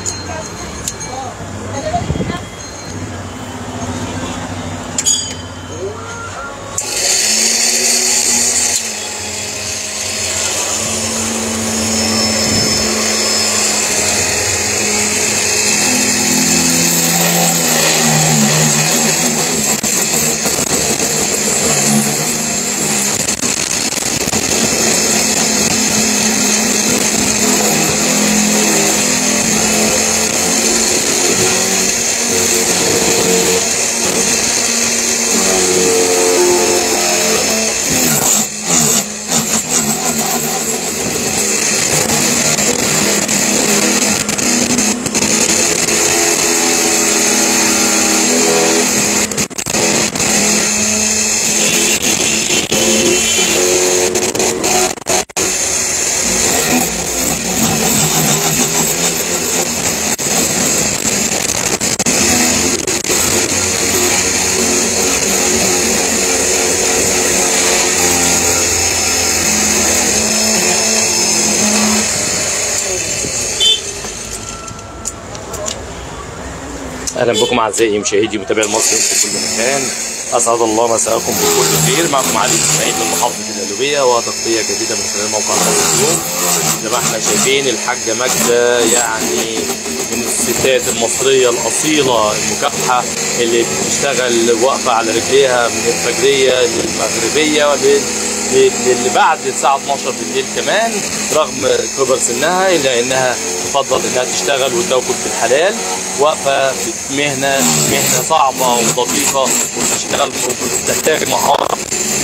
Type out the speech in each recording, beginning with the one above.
اهلا بكم اعزائي مشاهدي متابعي المصري في كل مكان اسعد الله مساءكم بكل خير معكم علي اسماعيل من محافظه القلوبيه وتغطيه جديده من خلال موقع خاص اليوم زي ما احنا شايفين الحاجه ماجده يعني من الستات المصريه الاصيله المكافحه اللي بتشتغل واقفه على رجليها من الفجريه للمغربيه ولل اللي بعد الساعة 12 بالليل كمان رغم كبر سنها إلا إنها تفضل إنها تشتغل وتاكل في الحلال واقفة في مهنة مهنة صعبة ودقيقة وتشتغل وتحتاج مهارة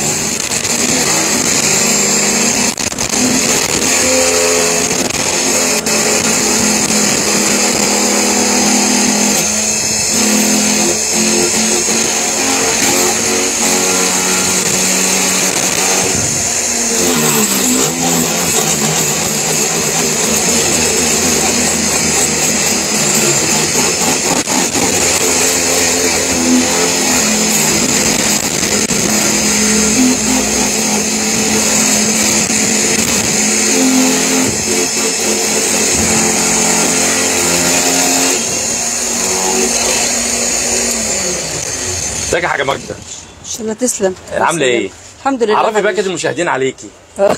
ازيك يا حاجة ماجدة ان شاء الله تسلم عاملة إيه؟ الحمد لله عرفي بقى كده المشاهدين عليكي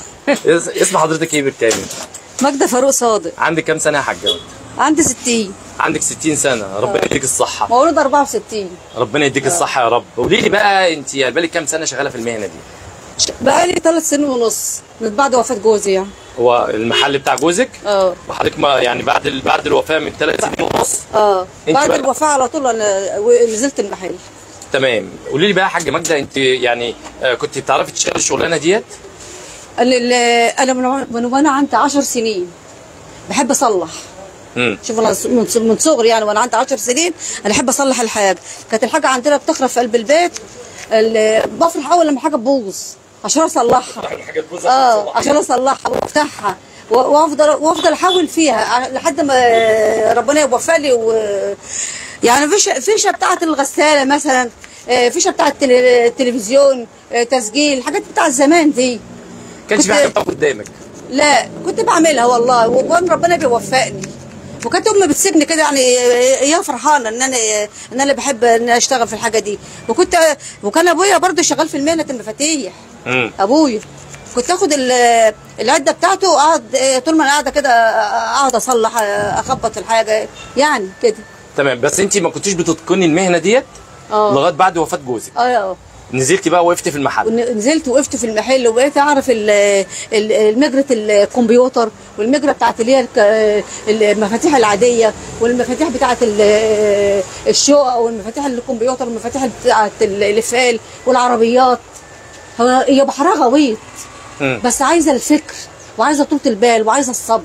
اس- اسم حضرتك ايه بالكامل؟ ماجدة فاروق صادق عندك كام سنة يا حاجة؟ عندي 60 عندك 60 سنة ربنا يديك الصحة مولود 64 ربنا يديك الصحة يا رب قولي لي بقى انت بقالك كام سنة شغالة في المهنة دي؟ بقالي ثلاث سنين ونص من بعد وفاة جوزي يعني هو المحل بتاع جوزك اه وحضرتك ما يعني بعد ال- بعد الوفاة من ثلاث سنين ونص اه انت بعد بقى- الوفاة على طول انا و- نزلت المحل تمام قولي لي بقى يا حاجة ماجدة انت يعني آه، كنت بتعرفي تشتغلي الشغلانة ديت؟ ال- ال- انا من من وانا عندي 10 سنين بحب اصلح امم شوف انا من من صغري يعني وانا عندي 10 سنين انا احب اصلح الحاجه كانت الحاجه عندنا بتخرب في قلب البيت ال- بفرح اول لما حاجه تبوظ عشان اصلحها حاجة تبوظ اه عشان اصلحها وافتحها و- وافضل وافضل احاول فيها ع- لحد ما ربنا يوفق لي و يعني فيش فيشه بتاعه الغساله مثلا آه، فيشه بتاعه التل- التلفزيون آه، تسجيل الحاجات بتاع زمان دي كانش في كنت- حاجة بتقف قدامك لا كنت بعملها والله و- وانا ربنا بيوفقني وكانت امي بتسيبني كده يعني هي فرحانه ان انا ان انا بحب ان أنا اشتغل في الحاجه دي وكنت وكان ابويا برضه شغال في المهنه المفاتيح امم ابويا كنت اخد ال- العده بتاعته واقعد إيه، طول ما انا قاعده كده اقعد اصلح اخبط الحاجه يعني كده تمام بس انت ما كنتيش بتتقني المهنة ديت اه لغاية بعد وفاة جوزك اه اه نزلتي بقى وقفتي في المحل ون- نزلت وقفت في المحل وبقيت اعرف ال- ال- المجرة الكمبيوتر والمجرة بتاعت اللي هي الك- المفاتيح العادية والمفاتيح بتاعت ال- الشقق والمفاتيح الكمبيوتر والمفاتيح بتاعت الافال والعربيات هو هي بحرها غويط مم. بس عايزة الفكر وعايزة طولة البال وعايزة الصبر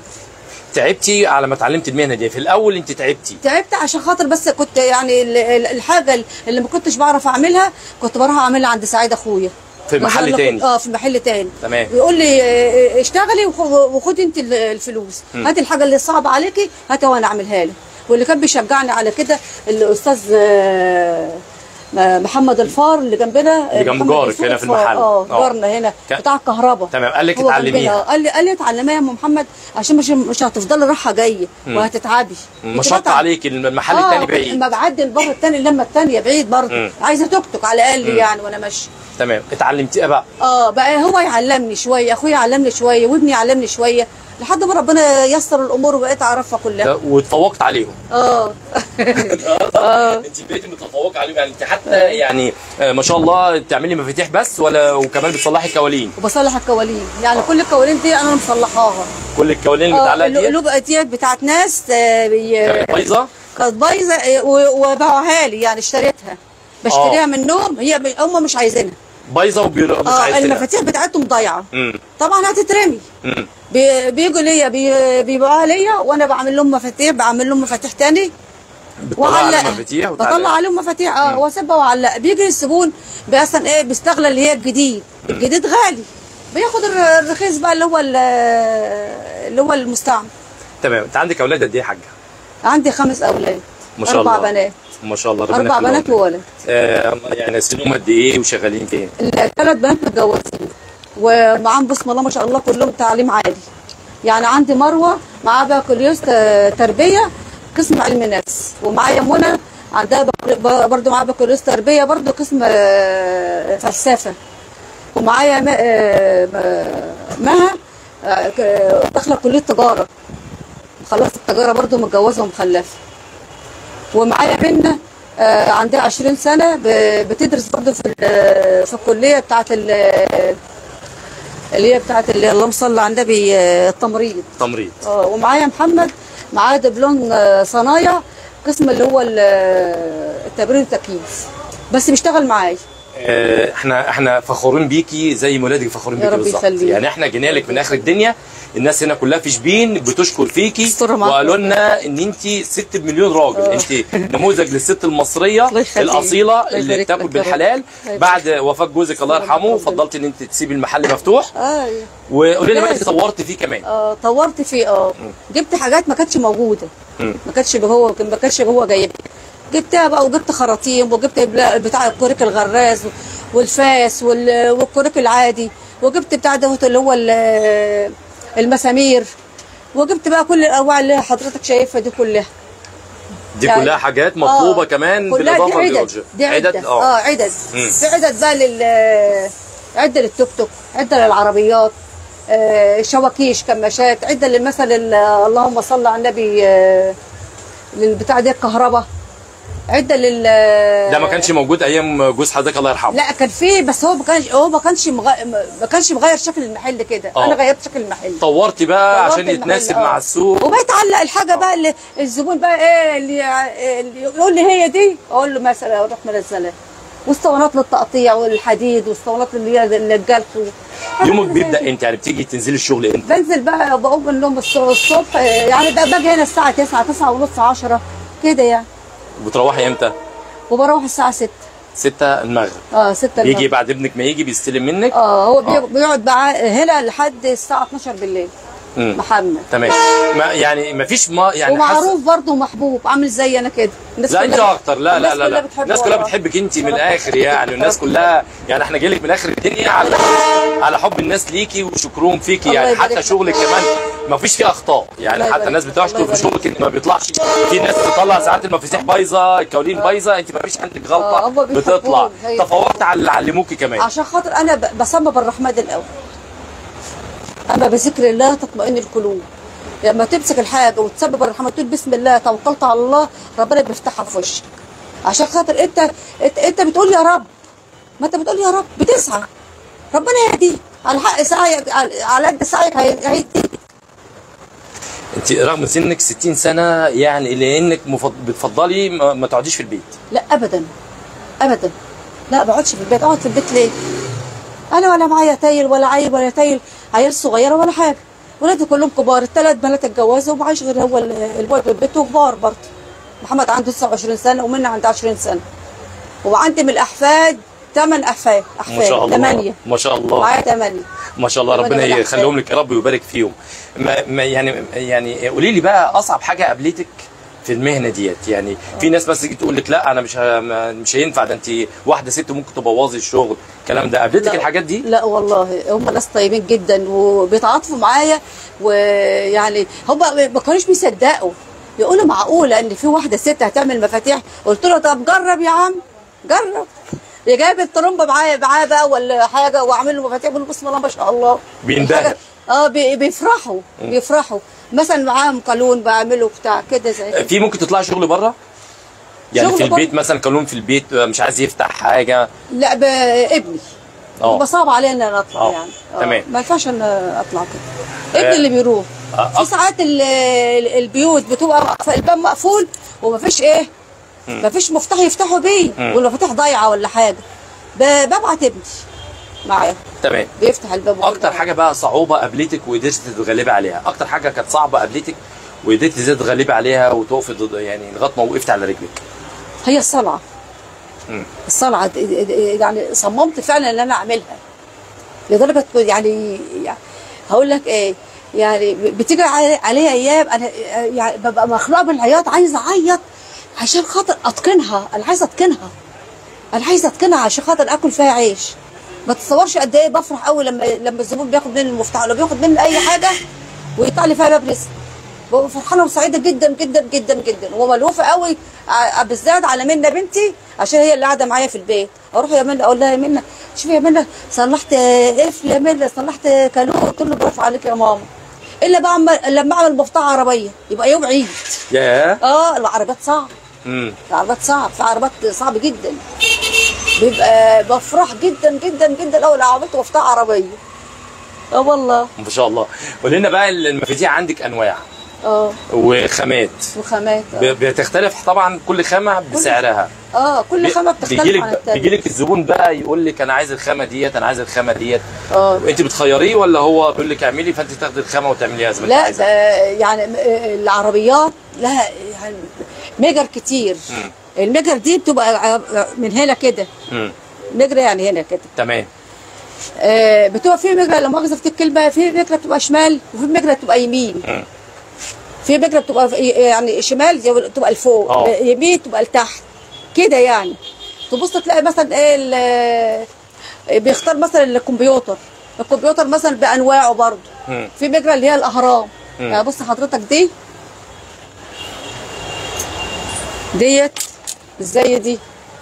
تعبتي على ما اتعلمت المهنة دي في الأول انت تعبتي تعبت عشان خاطر بس كنت يعني ال- ال- الحاجة اللي ما كنتش بعرف اعملها كنت بروح اعملها عند سعيد اخويا في محل مثلاً تاني. اه في محل تاني تمام. بيقول لي آه، اشتغلي وخ- وخدي انت ال- الفلوس هاتي الحاجه اللي صعبه عليكي هاتي وانا اعملها لك واللي كان بيشجعني على كده الاستاذ آه، م- محمد الفار اللي جنبنا اللي جنب محمد جارك يوسف هنا في الفار. المحل. اه آه. جارنا هنا ك- بتاع الكهرباء تمام، قال لك هو جنبنا. اتعلميها. آه، قال لي قال لي اتعلميها يا ام محمد عشان مش مش هتفضلي رايحه جايه وهتتعبي مشقه بتبقى- عليك المحل آه، التاني بعيد لما بعدي البر التاني اللمه التانيه بعيد برضه مم. عايزه توك توك على الاقل يعني وانا ماشيه تمام اتعلمتيها بقى اه بقى هو يعلمني شويه اخويا علمني شويه وابني علمني شويه لحد ما ربنا يسر الامور وبقيت اعرفها كلها ده- واتفوقت عليهم اه انت بقيتي متفوقه عليهم يعني انت حتى يعني آه، ما شاء الله تعملي مفاتيح بس ولا وكمان بتصلحي كوالين وبصلح الكوالين يعني كل الكوالين دي انا مصلحاها كل الكوالين اه المتعلقه دي اللؤلؤه ديت بتاعت ناس آه، بي- كانت بايظه كانت بايظه آه، و- وباعوها لي يعني اشتريتها بشتريها منهم هي ب- هم مش عايزينها بايظه وبير- مش اه عايزينها المفاتيح بتاعتهم ضايعه امم طبعا هتترمي امم بي- بيجوا ليا بي- بيبيعوها ليا وانا بعمل لهم مفاتيح بعمل لهم مفاتيح تاني بتطلع على وعلقها مفاتيح بطلع وتعلق. عليهم مفاتيح اه واسيبها واعلق بيجي الزبون مثلا ايه بيستغلى اللي هي الجديد الجديد غالي بياخد الر- الرخيص بقى اللي هو ال- اللي هو المستعمل تمام انت عندك اولاد قد ايه يا حاجه عندي خمس اولاد ما شاء اربع الله بنات ما شاء الله ربنا اربع يخليهم بنات لك. وولد آه يعني سنهم قد ايه وشغالين فين الثلاث بنات متجوزين ومعاهم بسم الله ما شاء الله كلهم تعليم عالي يعني عندي مروه معاها بكالوريوس ت- تربيه قسم علم نفس ومعايا منى عندها بك- برضه معاها بكالوريوس تربيه برضه قسم آه، فلسفه ومعايا م- آه، م- مها آه، ك- داخله كليه تجاره خلصت التجاره برضه متجوزه ومخلفه ومعايا بنة آه، عندها 20 سنة ب- بتدرس برضه في ال- في الكلية بتاعت ال- اللي هي بتاعت اللي اللهم صل على النبي آه، التمريض تمريض اه ومعايا محمد معاه دبلوم آه، صنايع قسم اللي هو ال- آه، التبريد والتكييف بس بيشتغل معايا آه، احنا احنا فخورين بيكي زي ولادك فخورين يا بيكي رب بالظبط يخليك. يعني احنا جينا لك من اخر الدنيا الناس هنا كلها في شبين بتشكر فيكي استر معاك. وقالوا لنا ان انت ست بمليون راجل اه. انت نموذج للست المصريه الله يخليك. الاصيله الله اللي يبارك بتاكل لك يا رب. بالحلال الله يبارك. بعد وفاه جوزك الله يرحمه ربنا. فضلت ان انت تسيبي المحل مفتوح اه وقولي لي بقى انت لازم. طورت فيه كمان اه طورت فيه اه جبت حاجات ما كانتش موجوده مم. ما كانتش هو ما كانش هو جايبها جبتها بقى وجبت خراطيم وجبت بلا- بتاع الكوريك الغراز والفاس وال- والكوريك العادي وجبت بتاع دوت اللي هو ال- المسامير وجبت بقى كل الانواع اللي حضرتك شايفها دي كلها دي يعني- كلها حاجات مطلوبه آه، كمان كلها بالاضافه دي عدد للأوجه. دي عدد اه اه عدد مم. في عدد بقى لل عده للتوك توك عده للعربيات آه، شواكيش كماشات عده للمثل ال- اللهم صل على النبي آه، للبتاع دي الكهرباء عده لل ده ما كانش موجود ايام جوز حضرتك الله يرحمه لا كان فيه بس هو ما كانش هو ما كانش مغ... ما كانش مغير شكل المحل كده آه. انا غيرت شكل المحل طورتي بقى طورت عشان المحل، يتناسب آه. مع السوق وبقيت اعلق الحاجه بقى اللي الزبون بقى ايه اللي, اللي يقول لي هي دي اقول له مثلا اروح منزلها والاسطوانات للتقطيع والحديد والاسطوانات اللي هي للجلف يومك بيبدا امتى يعني بتيجي تنزلي الشغل امتى بنزل بقى بقوم من النوم الص- الصبح يعني بقى باجي هنا الساعه 9 9 ونص 10 كده يعني وبتروحي امتى وبروح الساعه 6 6 المغرب اه 6 يجي بعد ابنك ما يجي بيستلم منك اه هو بي- بيقعد بقى هنا لحد الساعه 12 بالليل مم. محمد تمام ما يعني ما فيش ما يعني حاسس ومعروف برضه ومحبوب عامل زي انا كده الناس لا انت كلها- اكتر لا لا الناس لا كلها لا بتحبه الناس كلها والله. بتحبك انت من ربنا الاخر يعني والناس يخليك. كلها يعني احنا جايلك من اخر الدنيا على على حب الناس ليكي وشكرهم فيكي الله يعني يبارك حتى لك. شغلك كمان ما فيش فيه اخطاء يعني الله حتى يبارك الناس لك. بتشكر الله في يبارك شغلك ان ما بيطلعش في ناس بتطلع ساعات المفاتيح بايظه الكوالين بايظه انت ما فيش عندك آه، غلطه هما بيحبوك. بتطلع هي. تفوقت على اللي علموكي كمان عشان خاطر انا ب- بسمى بالرحمن الاول اما بذكر الله تطمئن القلوب لما تمسك الحاجه وتسبب الرحمه تقول بسم الله توكلت على الله ربنا بيفتحها في وشك عشان خاطر انت انت, انت بتقول يا رب ما انت بتقول يا رب بتسعى ربنا يهديك على حق سعيك على على قد سعيك هي- هيديك انت رغم سنك 60 سنه يعني لانك مفض... بتفضلي ما, ما تقعديش في البيت لا ابدا ابدا لا بقعدش في البيت اقعد في البيت ليه انا ولا معايا تايل ولا عيل ولا تايل عيال صغيره ولا حاجه ولادي كلهم كبار الثلاث بنات اتجوزوا ومعيش غير هو ال- الولد في البيت وكبار برضه محمد عنده 29 سنه ومنى عندها 20 سنه وعندي من الاحفاد ثمان احفاد احفاد ما شاء الله ثمانيه ما شاء الله معايا ثمانيه ما شاء الله ربنا ربنا يبارك يخليهم لك يا رب ويبارك فيهم ما ما يعني يعني قولي لي بقى اصعب حاجه قابلتك في المهنه ديت يعني في ناس بس تيجي تقول لك لا انا مش ه... ما- مش هينفع ده انت واحده ست ممكن تبوظي الشغل الكلام ده قابلتك لا. الحاجات دي لا والله هم ناس طيبين جدا وبيتعاطفوا معايا ويعني هم ما كانوش بيصدقوا يقولوا معقوله ان في واحده ست هتعمل مفاتيح قلت له طب جرب يا عم جرب يا جايب الطرمبه معايا معاه بقى ولا حاجه واعمل له مفاتيح بقول بسم الله ما شاء الله بيندهر. حاجة- اه بي- بيفرحوا بيفرحوا مثلا معاهم قانون بعمله بتاع كده زي كده. في ممكن تطلعي شغل بره يعني شغل في البيت بره. مثلا كلهم في البيت مش عايز يفتح حاجه لا بابني اه يبقى صعب عليا ان انا اطلع اه. يعني تمام. ما ينفعش ان اطلع كده آه. ابني اللي بيروح آه. في ساعات ال- ال- البيوت بتبقى مقف- الباب مقفول ومفيش ايه مفيش مفتاح يفتحوا بيه والمفاتيح ضايعه ولا حاجه ب- ببعت ابني معايا تمام بيفتح الباب وكده. اكتر حاجه بقى صعوبه قابلتك وقدرتي تتغلبي عليها اكتر حاجه كانت صعبه قابلتك وقدرتي ازاي تتغلبي عليها وتقفي ضد يعني لغايه ما وقفتي على رجلك هي الصلعه مم. الصلعه د- د- د- يعني صممت فعلا ان انا اعملها لدرجه يعني يعني هقول لك ايه يعني بتيجي علي- عليا ايام انا يعني ببقى مخلوقه بالعياط عايزه اعيط عشان خاطر اتقنها انا عايزه اتقنها انا عايزه اتقنها عشان خاطر اكل فيها عيش ما تتصورش قد ايه بفرح قوي لما لما الزبون بياخد مني المفتاح ولا بياخد مني اي حاجه ويطلع لي فيها باب رزق ببقى فرحانه وسعيده جدا جدا جدا جدا وملهوفه قوي ع- بالذات على منى بنتي عشان هي اللي قاعده معايا في البيت اروح يا منى اقول لها يا منى شوفي يا منى صلحت قفل يا منى صلحت كانون قلت له برافو عليك يا ماما الا بقى أما- لما اعمل مفتاح عربيه يبقى يوم عيد ياه اه العربيات صعب امم العربيات صعب في عربيات صعب جدا بيبقى بفرح جدا جدا جدا لو عملت مفتاح عربيه اه والله ما شاء الله قول لنا بقى المفاتيح عندك انواع اه وخامات وخامات ب- اه, بتختلف طبعا كل خامه بسعرها آه كل خامه بتختلف بيجي عن لك التانية بيجي لك الزبون بقى يقول لك انا عايز الخامه ديت انا عايز الخامه ديت اه انت بتخيريه ولا هو بيقول لك اعملي فانت تاخدي الخامه وتعمليها زي ما انت لا عايزه ده يعني م- العربيات لها يعني مجر كتير مم. المجر دي بتبقى ع- من هنا كده امم مجرى يعني هنا كده تمام آه بتبقى في مجرى لما مؤاخذه في الكلمه في مجرى بتبقى شمال وفي مجرى بتبقى يمين مم. في مجرى بتبقى في- يعني شمال زي بتبقى لفوق اه. يمين تبقى لتحت كده يعني تبص تلاقي مثلا ايه ال- بيختار مثلا الكمبيوتر الكمبيوتر مثلا بانواعه برضه مم. في مجرى اللي هي الاهرام مم. يعني بص حضرتك دي ديت ازاي دي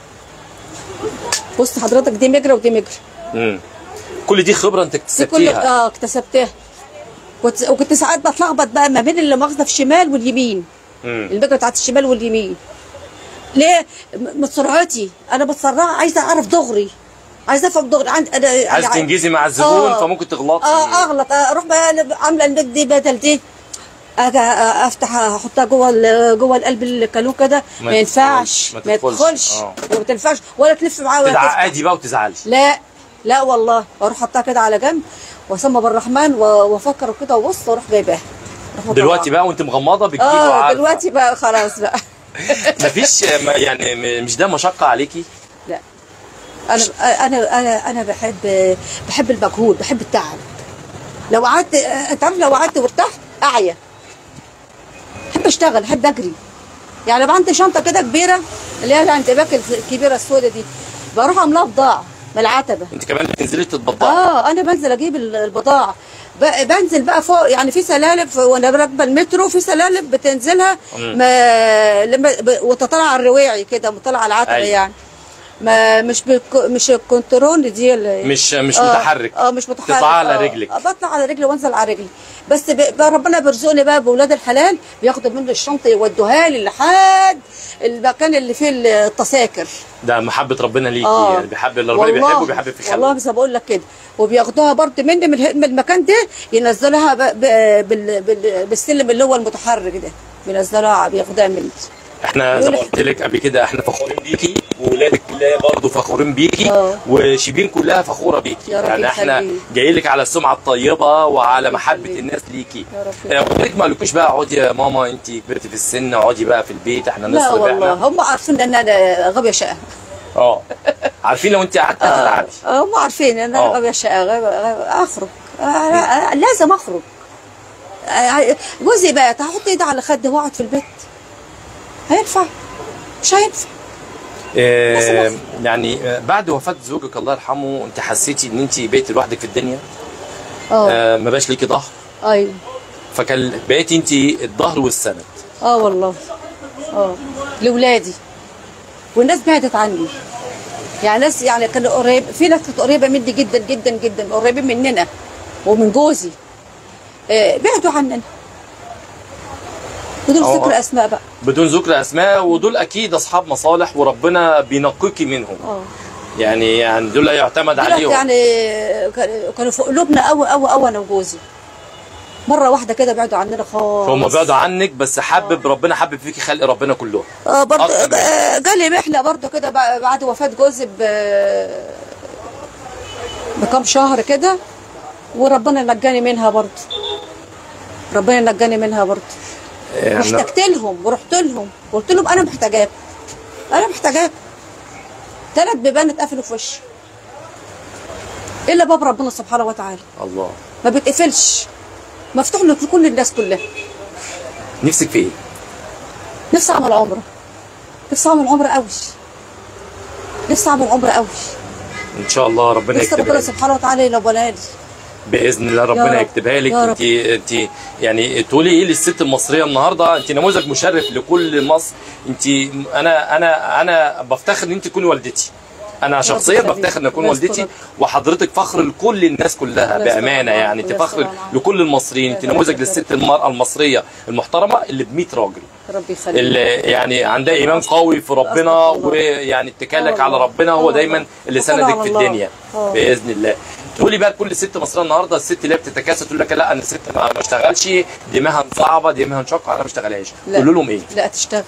بص حضرتك دي مجرى ودي مجرى امم كل دي خبره انت دي كل اكتسبتيها اه اكتسبتها كنت وكنت ساعات بتلخبط بقى ما بين اللي مؤاخذه في الشمال واليمين امم المجرى بتاعت الشمال واليمين ليه م- من سرعتي انا بتسرع عايزه اعرف دغري عايزه افهم دغري عند انا عايز أنا- تنجزي مع الزبون آه. فممكن تغلطي اه اغلط آه، اروح بقى أنا عامله المد دي بدل دي اجي افتح احطها جوه ال- جوه القلب الكالون كده ما ما ينفعش تدخلش، ما ما تدخلش. تدخلش آه. وما تنفعش ولا تلف معاه ولا تفتح. تتعقدي بقى وتزعلي لا لا والله اروح احطها كده على جنب واسمى بالرحمن و- وافكر كده وابص واروح جايباها أروح دلوقتي مطلعها. بقى وانت مغمضه بتجيبي اه وعارفة. دلوقتي بقى خلاص بقى مفيش ما- يعني م- مش ده مشقه عليكي لا انا انا انا انا بحب بحب المجهود بحب التعب لو قعدت انت عارف لو قعدت وارتحت اعيا احب اشتغل احب اجري يعني لو عندي شنطه كده كبيره اللي هي الانتباك الكبيره السوداء دي بروح املاها بضاعه من العتبه انت كمان بتنزلي تتبضعي اه انا بنزل اجيب ال- البضاعه ب- بنزل بقى فوق يعني في سلالم ف- وانا راكبه المترو في سلالم بتنزلها مم. ما لما ب- وتطلع على الرواعي كده وتطلع على العتبه أيوة. يعني ما مش بالك مش الكنترول دي اللي مش مش آه، متحرك اه مش متحرك تطلع على آه، رجلك آه، بطلع على رجلي وانزل على رجلي بس ب... بقى ربنا بيرزقني بقى باولاد الحلال بياخدوا مني الشنطه يودوها لي لحد المكان اللي فيه التذاكر ده محبه ربنا ليكي اه يعني بيحب اللي ربنا والله- بيحبه بيحب في والله خلقه بس بقول لك كده وبياخدوها برضه مني من الح- من المكان ده ينزلوها ب... ب... بال... بال... بالسلم اللي هو المتحرك ده بينزلوها بياخدوها مني احنا زي ما قلت لك قبل كده احنا فخورين بيكي واولادك كلها برضه فخورين بيكي اه. وشيبين كلها فخوره بيكي يا رب يعني احنا يخليك. جايين لك على السمعه الطيبه وعلى رب محبه يخليك. الناس ليكي يا رب اه، قلت لك ما قالكوش بقى اقعدي يا ماما انت كبرتي في السن اقعدي بقى في البيت احنا لا نصرف والله احنا هم عارفين ان انا غبيه شقه اه عارفين لو انت قعدت هتتعبي آه، هم عارفين ان انا اه. غبيه شقه غبية- غبية- اخرج آه، آه، لازم اخرج آه، جوزي بقى هحط ايدي على خدي واقعد في البيت هينفع مش هينفع آه، يعني آه، بعد وفاه زوجك الله يرحمه انت حسيتي ان انت بقيتي لوحدك في الدنيا اه آه، ما بقاش ليكي ظهر ايوه فكان بقيتي انت الظهر والسند اه والله اه لاولادي والناس بعدت عني يعني ناس يعني كانوا قريب في ناس كانت قريبه مني جدا جدا جدا قريبين مننا ومن جوزي آه بعدوا عننا بدون اه. ذكر اسماء بقى بدون ذكر اسماء ودول اكيد اصحاب مصالح وربنا بينقيكي منهم اه يعني يعني دول يعتمد دلوقتي عليهم يعني كان- كانوا في قلوبنا قوي قوي قوي انا وجوزي مره واحده كده بعدوا عننا خالص هم بعدوا عنك بس حبب ربنا حبب فيكي خلق ربنا كلهم اه برضه أكتر من- آه، جالي محنه برضه كده بع- بعد وفاه جوزي ب بكام شهر كده وربنا نجاني منها برضه ربنا نجاني منها برضه يعني واحتجت لهم ورحت لهم وقلت لهم انا محتاجاكم انا محتاجاكم ثلاث بيبان اتقفلوا في وشي الا باب ربنا سبحانه وتعالى الله ما بيتقفلش مفتوح لكل الناس كلها نفسك في ايه؟ نفسي اعمل عمره نفسي اعمل عمره قوي نفسي اعمل عمره قوي ان شاء الله ربنا نفسي يكتبها ربنا لك سبحانه وتعالى ينولها لي باذن الله ربنا رب. يكتبها لك يا رب. انت انت يعني تقولي ايه للست المصريه النهارده انت نموذج مشرف لكل مصر انت انا انا انا بفتخر ان انت تكوني والدتي انا شخصيا يخليك. بفتخر ان اكون الله والدتي يسترك. وحضرتك فخر لكل الناس كلها الله يستر بامانه الله. يعني انت الله فخر يستر الله. لكل المصريين انت الله نموذج يستر. للست المراه المصريه المحترمه اللي ب 100 راجل ربي يخليك اللي يعني عندها ايمان قوي في ربنا أستغفر الله. ويعني اتكالك آه على والله. ربنا آه هو والله. دايما اللي توكل سندك على في الله. الدنيا آه. باذن الله تقولي بقى لكل ست مصريه النهارده الست اللي هي بتتكاسل تقول لك لا انا الست ما ما اشتغلش دي مهن صعبه دي مهن شاقه انا ما اشتغلهاش لا. قولوا لهم ايه؟ لا تشتغل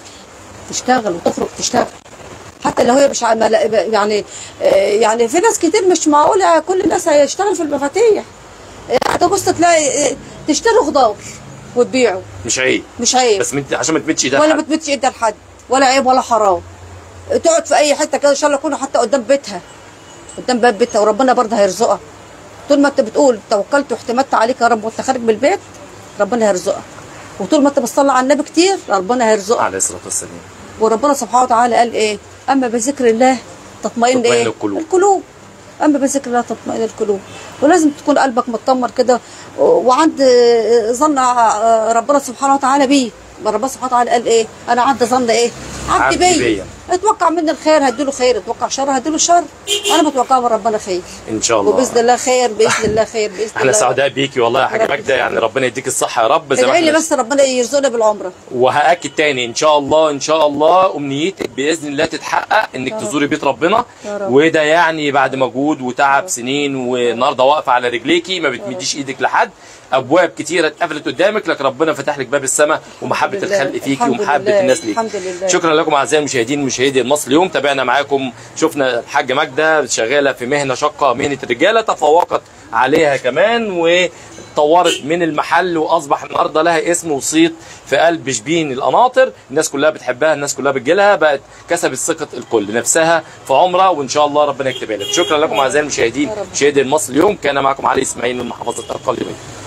تشتغل وتخرج تشتغل حتى لو هي مش عم- لا- يعني آه، يعني في ناس كتير مش معقوله كل الناس هيشتغل في المفاتيح يعني تبص تلاقي آه، تشتري خضار وتبيعه مش عيب مش عيب بس مت... عشان ما تمدش ايدها ولا لحد. بتمدش ايدها لحد ولا عيب ولا حرام تقعد في اي حته كده ان شاء الله يكونوا حتى قدام بيتها قدام باب بيتها وربنا برضه هيرزقها طول ما انت بتقول توكلت واعتمدت عليك يا رب وانت خارج من البيت ربنا هيرزقك وطول ما انت بتصلي على النبي كتير ربنا هيرزقك عليه الصلاه والسلام وربنا سبحانه وتعالى قال ايه اما بذكر الله تطمئن تطمئن ايه القلوب. القلوب اما بذكر الله تطمئن القلوب ولازم تكون قلبك مطمر كده و- وعند آه، ظن آه، ربنا سبحانه وتعالى بيه ما ربنا سبحانه وتعالى قال ايه انا عند ظن ايه عبدي عبدي بيا. بيا اتوقع مني الخير هديله خير اتوقع شر هديله شر انا بتوقع من ربنا خير ان شاء الله وباذن الله خير باذن الله خير باذن احنا الله سعداء بيكي والله يا حاجه رب ماجده يعني ربنا يديك الصحه يا رب زي ما ادعي لي احنا بس ربنا يرزقنا بالعمره وهاكد تاني ان شاء الله ان شاء الله امنيتك باذن الله تتحقق انك تزوري بيت ربنا يا رب. وده يعني بعد مجهود وتعب سنين والنهارده واقفه على رجليكي ما بتمديش ايدك لحد ابواب كتيره اتقفلت قدامك لكن ربنا فتح لك باب السماء ومحبه الحمد لله. الخلق فيكي الحمد ومحبه لله. الناس ليكي الحمد لله. شكرا لكم اعزائي المشاهدين مشاهدي المصري اليوم تابعنا معاكم شفنا الحاجه ماجده شغاله في مهنه شاقه مهنه الرجاله تفوقت عليها كمان وطورت من المحل واصبح النهارده لها اسم وصيت في قلب شبين القناطر الناس كلها بتحبها الناس كلها بتجيلها بقت كسبت ثقه الكل نفسها في عمره وان شاء الله ربنا يكتبها لك شكرا لكم اعزائي المشاهدين مشاهدي المصري اليوم كان معكم علي اسماعيل من محافظه القليوبيه